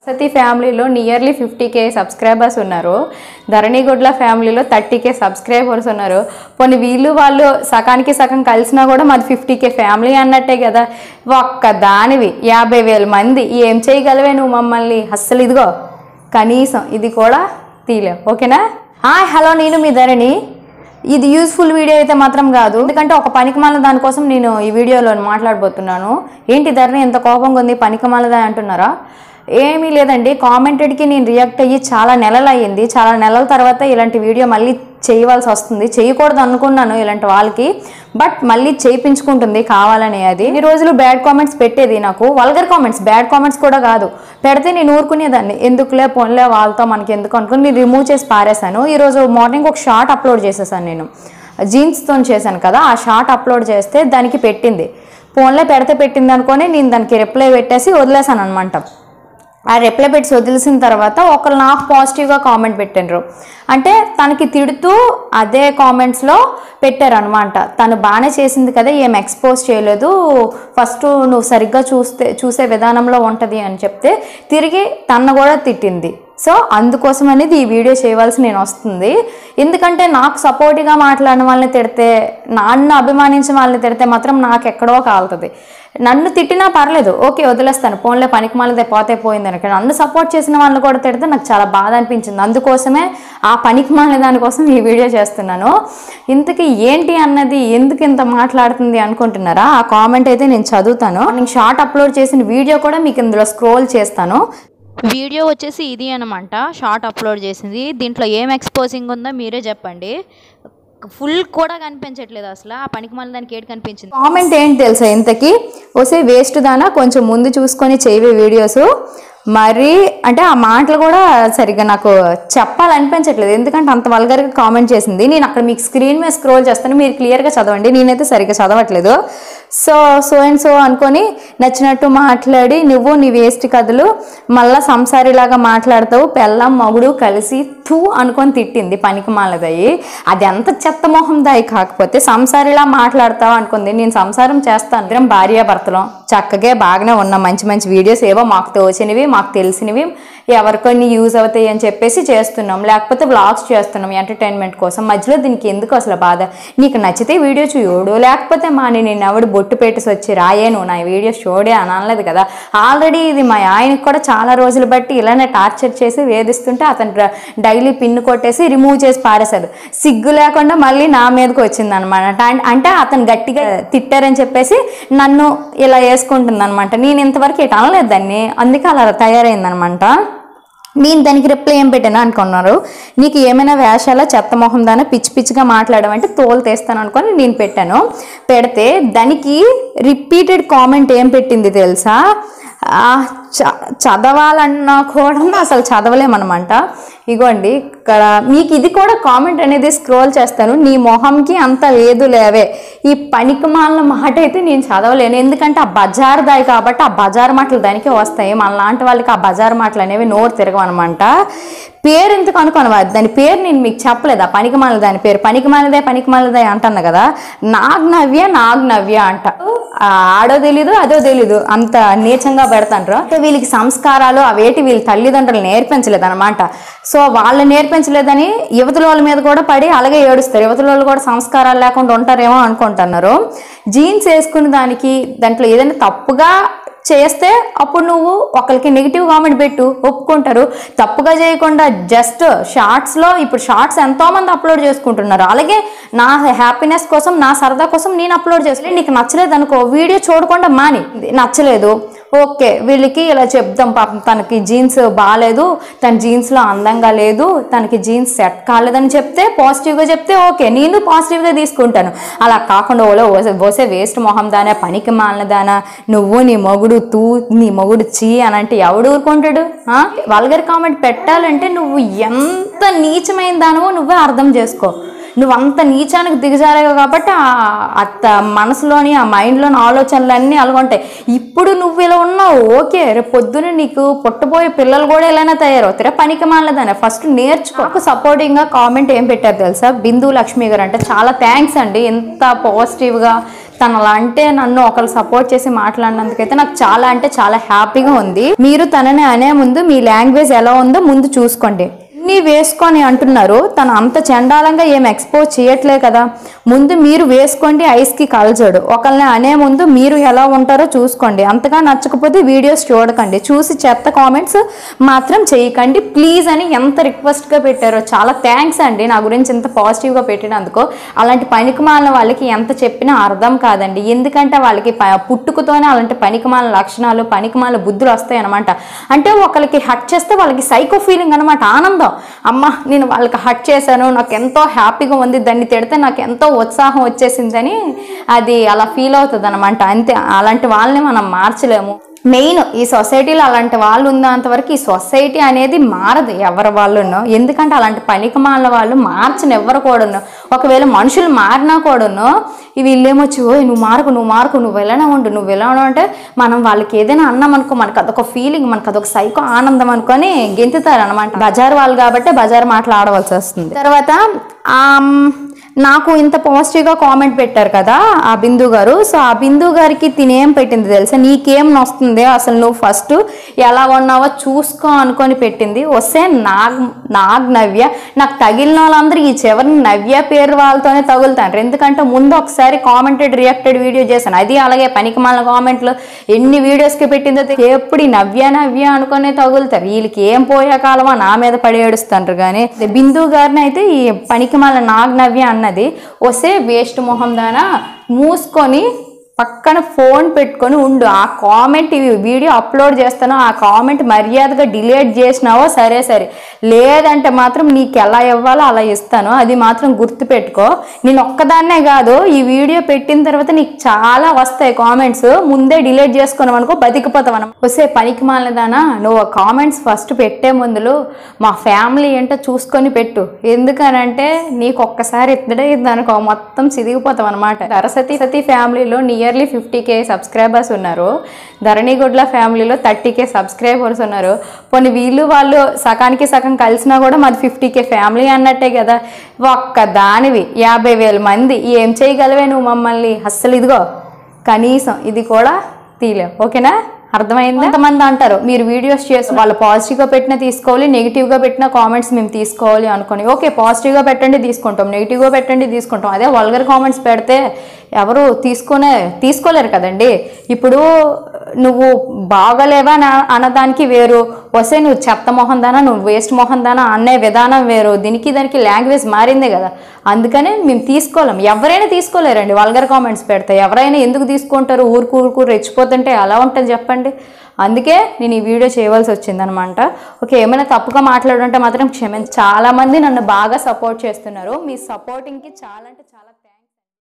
సతీ ఫ్యామిలీలో nearly fifty K subscribers ఉన్నారు ధరణిగుడ్ల ఫ్యామిలీలో థర్టీ కే సబ్స్క్రైబర్స్ ఉన్నారు కొన్ని వీళ్ళు వాళ్ళు సకానికి సగం కలిసినా కూడా మాది ఫిఫ్టీ కే ఫ్యామిలీ అన్నట్టే కదా ఒక్క దానివి యాభై వేల మంది ఏం చేయగలవే నువ్వు మమ్మల్ని అస్సలు ఇదిగో కనీసం ఇది కూడా తీలేవు ఓకేనా హాయ్ హలో నేను మీ ధరణి ఇది యూస్ఫుల్ వీడియో అయితే మాత్రం కాదు ఎందుకంటే ఒక పనికిమాల దానికోసం నేను ఈ వీడియోలో మాట్లాడబోతున్నాను ఏంటి ధరణి ఎంత కోపంగా ఉంది పనికిమాలదా అంటున్నారా ఏమీ లేదండి కామెంటెడ్కి నేను రియాక్ట్ అయ్యి చాలా నెలలు అయ్యింది చాలా నెలల తర్వాత ఇలాంటి వీడియో మళ్ళీ చేయవలసి వస్తుంది చేయకూడదు అనుకున్నాను ఇలాంటి వాళ్ళకి బట్ మళ్ళీ చేయించుకుంటుంది కావాలని అది ఈ రోజులు బ్యాడ్ కామెంట్స్ పెట్టేది నాకు వల్గర్ కామెంట్స్ బ్యాడ్ కామెంట్స్ కూడా కాదు పెడితే నేను ఊరుకునేదాన్ని ఎందుకులే పోన్లే వాళ్ళతో మనకి ఎందుకు అనుకుని నేను రిమూవ్ చేసి పారేశాను ఈరోజు మార్నింగ్ ఒక షార్ట్ అప్లోడ్ చేసేసాను నేను జీన్స్తో చేశాను కదా ఆ షార్ట్ అప్లోడ్ చేస్తే దానికి పెట్టింది ఫోన్లో పెడితే పెట్టింది అనుకొని నేను దానికి రిప్లై పెట్టేసి వదిలేసాను అనమాట ఆ రిప్లై పెట్టి వదిలేసిన తర్వాత ఒకరు నాకు పాజిటివ్గా కామెంట్ పెట్టిండ్రు అంటే తనకి తిడుతూ అదే కామెంట్స్లో పెట్టారనమాట తను బాగానే చేసింది కదా ఏం ఎక్స్పోజ్ చేయలేదు ఫస్ట్ నువ్వు సరిగ్గా చూస్తే చూసే విధానంలో ఉంటుంది అని చెప్తే తిరిగి తను కూడా తిట్టింది సో అందుకోసం అనేది ఈ వీడియో చేయవలసి నేను వస్తుంది ఎందుకంటే నాకు సపోర్టివ్గా మాట్లాడిన వాళ్ళని తిడితే నన్ను అభిమానించిన వాళ్ళని తిడితే మాత్రం నాకు ఎక్కడో కాలుతుంది నన్ను తిట్టినా పర్లేదు ఓకే వదిలేస్తాను ఫోన్లో పనికి మాలదే పోతే పోయింది అనుకో నన్ను సపోర్ట్ చేసిన వాళ్ళని కూడా తిడితే నాకు చాలా బాధ అనిపించింది అందుకోసమే ఆ పనికి మాలిన దానికోసం ఈ వీడియో చేస్తున్నాను ఇంతకీ ఏంటి అన్నది ఎందుకు ఇంత మాట్లాడుతుంది అనుకుంటున్నారా ఆ కామెంట్ అయితే నేను చదువుతాను నేను షార్ట్ అప్లోడ్ చేసిన వీడియో కూడా మీకు ఇందులో స్క్రోల్ చేస్తాను వీడియో వచ్చేసి ఇది అనమాట షార్ట్ అప్లోడ్ చేసింది దీంట్లో ఏం ఎక్స్పోజింగ్ ఉందో మీరే చెప్పండి ఫుల్ కూడా కనిపించట్లేదు అసలు ఆ పనికి మళ్ళీ దానికి ఏడు కనిపించింది కామెంట్ ఏంటి తెలుసా ఇంతకీ వస్తే వేస్ట్ దానా కొంచెం ముందు చూసుకొని చేయవే వీడియోస్ మరి అంటే ఆ మాటలు కూడా సరిగ్గా నాకు చెప్పాలనిపించట్లేదు ఎందుకంటే అంత వల్గర్గా కామెంట్ చేసింది నేను అక్కడ మీకు స్క్రీన్ మీద స్క్రోల్ చేస్తాను మీరు క్లియర్గా చదవండి నేనైతే సరిగ్గా చదవట్లేదు సో సో అండ్ సో అనుకొని నచ్చినట్టు మాట్లాడి నువ్వు నీ వేస్ట్ కథలు మళ్ళా సంసారిలాగా మాట్లాడతావు పెళ్ళం మగుడు కలిసి తూ అనుకొని తిట్టింది పనికి మాలదయ్యి అది ఎంత చెత్త మొహం దాయి కాకపోతే సంసారిలా మాట్లాడతావు అనుకుంది నేను సంసారం చేస్తాను అందరం భార్యాభర్తలం చక్కగా బాగానే ఉన్న మంచి మంచి వీడియోస్ ఏవో మాకు తోచినవి మాకు తెలిసినవి ఎవరికొని యూజ్ అవుతాయి అని చెప్పేసి చేస్తున్నాం లేకపోతే వ్లాగ్స్ చేస్తున్నాం ఎంటర్టైన్మెంట్ కోసం మధ్యలో దీనికి ఎందుకు అసలు బాధ నీకు నచ్చితే వీడియో చూడు లేకపోతే మా నేను ఎవడు బొట్టు పెట్టేసి వచ్చి రాయే నువ్వు నా వీడియో చూడే అని అనలేదు కదా ఆల్రెడీ ఇది మా ఆయనకి కూడా చాలా రోజులు బట్టి ఇలానే టార్చర్ చేసి వేధిస్తుంటే అతను డైలీ పిన్ను కొట్టేసి రిమూవ్ చేసి పారేశాడు సిగ్గు లేకుండా మళ్ళీ నా మీదకి వచ్చింది అనమాట అంటే అతను గట్టిగా తిట్టారని చెప్పేసి నన్ను ఇలా వేసుకుంటుంది అనమాట నేను ఇంతవరకు ఇటు అనలేదు దాన్ని అందుకే అలా తయారైందనమాట నేను దానికి రిప్లై ఏం పెట్టాను అనుకున్నారు నీకు ఏమైనా వేషాల చెత్త మొహం దాన పిచ్చి పిచ్చిగా మాట్లాడమంటే తోలు తీస్తాను అనుకొని నేను పెట్టాను పెడితే దానికి రిపీటెడ్ కామెంట్ ఏం పెట్టింది తెలుసా ఆ, చ చదవాలన్నా కూడా అసలు చదవలేమన్నమాట ఇగోండి ఇక్కడ మీకు ఇది కూడా కామెంట్ అనేది స్క్రోల్ చేస్తాను నీ మొహంకి అంత లేదు లేవే ఈ పనికిమాలిన మాట అయితే నేను చదవలేను ఎందుకంటే ఆ బజార్ దాయి కాబట్టి ఆ బజార్ మాటలు దానికి వస్తాయి మన లాంటి వాళ్ళకి ఆ బజార్ మాటలు అనేవి నోరు తిరగవన్నమాట పేరు ఎందుకు అనుకోను దాని పేరు నేను మీకు చెప్పలేదు ఆ పనికిమాల దాని పేరు పనికిమాలదే పనికిమాలదే అంటాను కదా నాగ్ నవ్య నాగ్ నవ్య అంట ఆ ఆడో తెలీదు అదో తెలీదు అంత నీచంగా పెడతాండ్రు అంటే వీళ్ళకి సంస్కారాలు అవేటి వీళ్ళ తల్లిదండ్రులు నేర్పించలేదు అనమాట సో వాళ్ళు నేర్పించలేదని యువతుల వాళ్ళ మీద కూడా పడి అలాగే ఏడుస్తారు యువతుల వాళ్ళు కూడా సంస్కారాలు లేకుండా ఉంటారేమో అనుకుంటున్నారు జీన్స్ వేసుకునే దానికి దాంట్లో ఏదైనా తప్పుగా చేస్తే అప్పుడు నువ్వు ఒకరికి నెగిటివ్ కామెంట్ పెట్టు ఒప్పుకుంటారు తప్పుగా చేయకుండా జస్ట్ షార్ట్స్లో ఇప్పుడు షార్ట్స్ ఎంతోమంది అప్లోడ్ చేసుకుంటున్నారు అలాగే నా హ్యాపీనెస్ కోసం నా సరదా కోసం నేను అప్లోడ్ చేసి నీకు నచ్చలేదు అనుకో వీడియో చూడకుండా మాని నచ్చలేదు ఓకే వీళ్ళకి ఇలా చెప్దాం పాపం తనకి జీన్స్ బాగాలేదు తన జీన్స్లో అందంగా లేదు తనకి జీన్స్ సెట్ కాలేదని చెప్తే పాజిటివ్గా చెప్తే ఓకే నేను పాజిటివ్గా తీసుకుంటాను అలా కాకుండా ఓలో ఓసే వేస్ట్ మొహం దానా పనికి మాలిన దానా నువ్వు నీ మొగుడు తూ నీ మొగుడు చీ అని అంటే ఎవడు ఊరుకుంటాడు వల్గర్ కామెంట్ పెట్టాలంటే నువ్వు ఎంత నీచమైన దానవో నువ్వే అర్థం చేసుకో నువ్వు అంత నీచానికి దిగజారావు కాబట్టి ఆ- అత్త మనసులోని ఆ మైండ్లోని ఆలోచనలు అన్నీ ఉంటాయి ఇప్పుడు నువ్వు ఇలా ఉన్నావు ఓకే రేపు పొద్దున నీకు పుట్టబోయే పిల్లలు కూడా ఇలానే తయారవుతారా పనికి మాలదనే ఫస్ట్ నేర్చుకో నాకు సపోర్టింగ్గా కామెంట్ ఏం పెట్టారు తెలుసా బిందు లక్ష్మి గారు అంటే చాలా థ్యాంక్స్ అండి ఎంత పాజిటివ్గా తను అలా అంటే నన్ను ఒకరు సపోర్ట్ చేసి మాట్లాడినందుకైతే నాకు చాలా అంటే చాలా హ్యాపీగా ఉంది మీరు తనని అనే ముందు మీ లాంగ్వేజ్ ఎలా ఉందో ముందు చూసుకోండి అన్నీ వేసుకొని అంటున్నారు తను అంత చండాలంగా ఏం ఎక్స్పోజ్ చేయట్లే కదా ముందు మీరు వేసుకోండి ఐస్కి కలచడు ఒకళ్ళని అనే ముందు మీరు ఎలా ఉంటారో చూసుకోండి అంతగా నచ్చకపోతే వీడియోస్ చూడకండి చూసి చెత్త కామెంట్స్ మాత్రం చేయకండి ప్లీజ్ అని ఎంత రిక్వెస్ట్గా పెట్టారో చాలా థ్యాంక్స్ అండి నా గురించి ఇంత పాజిటివ్గా పెట్టినందుకు అలాంటి పనికిమాలిన వాళ్ళకి ఎంత చెప్పినా అర్థం కాదండి ఎందుకంటే వాళ్ళకి ప- పుట్టుకతోనే అలాంటి పనికిమాలిన లక్షణాలు పనికిమాలిన బుద్ధులు వస్తాయి అనమాట అంటే ఒకరికి హట్ చేస్తే వాళ్ళకి సైకో ఫీలింగ్ అనమాట ఆనందం అమ్మ నేను వాళ్ళకి హట్ చేశాను నాకు ఎంతో హ్యాపీగా ఉంది దాన్ని తిడితే నాకు ఎంతో ఉత్సాహం వచ్చేసిందని అది అలా ఫీల్ అవుతుంది అనమాట అంతే అలాంటి వాళ్ళని మనం మార్చలేము మెయిన్ ఈ సొసైటీలో అలాంటి వాళ్ళు ఉన్నంత వరకు ఈ సొసైటీ అనేది మారదు ఎవరి వాళ్ళునో ఎందుకంటే అలాంటి పనికి మాలిన వాళ్ళు మార్చని ఎవరు కూడాను ఒకవేళ మనుషులు మారినా కూడాను ఇవి వీళ్ళేమొచ్చి ఓ నువ్వు మారకు నువ్వు మారకు నువ్వు వెళ్ళనే ఉండు నువ్వు వెళ్ళను అంటే మనం వాళ్ళకి ఏదైనా అన్నాం అనుకో మనకు అదొక ఫీలింగ్ మనకు అదొక సైకో ఆనందం అనుకొని గెంతుతారు అనమాట బజార్ వాళ్ళు కాబట్టి బజార్ మాటలు ఆడవలసి వస్తుంది తర్వాత ఆమ్, నాకు ఇంత పాజిటివ్గా కామెంట్ పెట్టారు కదా ఆ బిందు గారు సో ఆ బిందు గారికి తినేం పెట్టింది తెలుసా నీకేం నొస్తుంది అసలు నువ్వు ఫస్ట్ ఎలా ఉన్నావో చూసుకో అనుకొని పెట్టింది వస్తే నాగ్ నాగ్ నవ్య నాకు తగిలిన వాళ్ళందరూ ఈ చివరిని నవ్య పేరు వాళ్ళతోనే తగులుతాండ్రు ఎందుకంటే ముందు ఒకసారి కామెంటెడ్ రియాక్టెడ్ వీడియో చేశాను అది అలాగే పనికి మాలిన కామెంట్లు ఎన్ని వీడియోస్కి పెట్టిందో తె- ఎప్పుడు ఈ నవ్య నవ్య అనుకునే తగులుతారు వీళ్ళకి ఏం పోయే కాలమా నా మీద పడి ఏడుస్తుంటారు కానీ బిందు గారిని అయితే ఈ పనికి మాలిన నాగ్ నవ్య అన్నది వస్తే వేస్ట్ మొహం దానా మూసుకొని పక్కన ఫోన్ పెట్టుకొని ఉండు ఆ కామెంట్ ఇవి వీడియో అప్లోడ్ చేస్తానో ఆ కామెంట్ మర్యాదగా డిలీట్ చేసినావో సరే సరే లేదంటే మాత్రం నీకు ఎలా ఇవ్వాలో అలా ఇస్తాను అది మాత్రం గుర్తుపెట్టుకో నేను ఒక్కదాన్నే కాదు ఈ వీడియో పెట్టిన తర్వాత నీకు చాలా వస్తాయి కామెంట్స్ ముందే డిలీట్ చేసుకున్నాం అనుకో బతికిపోతాం మనం వస్తే పనికి మాలినదానా నువ్వు ఆ కామెంట్స్ ఫస్ట్ పెట్టే ముందులో మా ఫ్యామిలీ ఏంటో చూసుకొని పెట్టు ఎందుకనంటే నీకు ఒక్కసారి ఎత్తడే అనుకో మొత్తం సిదిగిపోతాం అనమాట సరస్వతి సతీ ఫ్యామిలీలో నియర్లీ ఫిఫ్టీ కే సబ్స్క్రైబర్స్ ఉన్నారు ధరణిగుడ్ల ఫ్యామిలీలో థర్టీ కే సబ్స్క్రైబర్స్ ఉన్నారు కొన్ని వీళ్ళు వాళ్ళు సకానికి సగం కలిసినా కూడా మాది ఫిఫ్టీ కే ఫ్యామిలీ అన్నట్టే కదా ఒక్క దానివి యాభై వేల మంది ఏం చేయగలవే నువ్వు మమ్మల్ని అస్సలు ఇదిగో కనీసం ఇది కూడా తీలేవు ఓకేనా అర్థమైంది కొంతమంది అంటారు మీరు వీడియోస్ చేసి వాళ్ళు పాజిటివ్గా పెట్టినా తీసుకోవాలి నెగిటివ్గా పెట్టిన కామెంట్స్ మేము తీసుకోవాలి అనుకోని ఓకే పాజిటివ్గా పెట్టండి తీసుకుంటాం నెగిటివ్గా పెట్టండి తీసుకుంటాం అదే వల్గర్ కామెంట్స్ పెడితే ఎవరు తీసుకునే తీసుకోలేరు కదండి ఇప్పుడు నువ్వు బాగలేవా అని అన్నదానికి వేరు వస్తే నువ్వు చెత్త మొహం దానా నువ్వు వేస్ట్ మొహం దానా అనే విధానం వేరు దీనికి దానికి లాంగ్వేజ్ మారిందే కదా అందుకనే మేము తీసుకోలేం ఎవరైనా తీసుకోలేరండి వల్గర్ కామెంట్స్ పెడితే ఎవరైనా ఎందుకు తీసుకుంటారు ఊరుకు ఊరుకు రెచ్చిపోతుంటే ఎలా ఉంటుంది చెప్పండి అందుకే నేను ఈ వీడియో చేయవలసి వచ్చిందనమాట ఓకే ఏమైనా తప్పుగా మాట్లాడుంటే మాత్రం క్షమించి చాలామంది నన్ను బాగా సపోర్ట్ చేస్తున్నారు మీ సపోర్టింగ్కి చాలా అంటే చాలా థ్యాంక్స్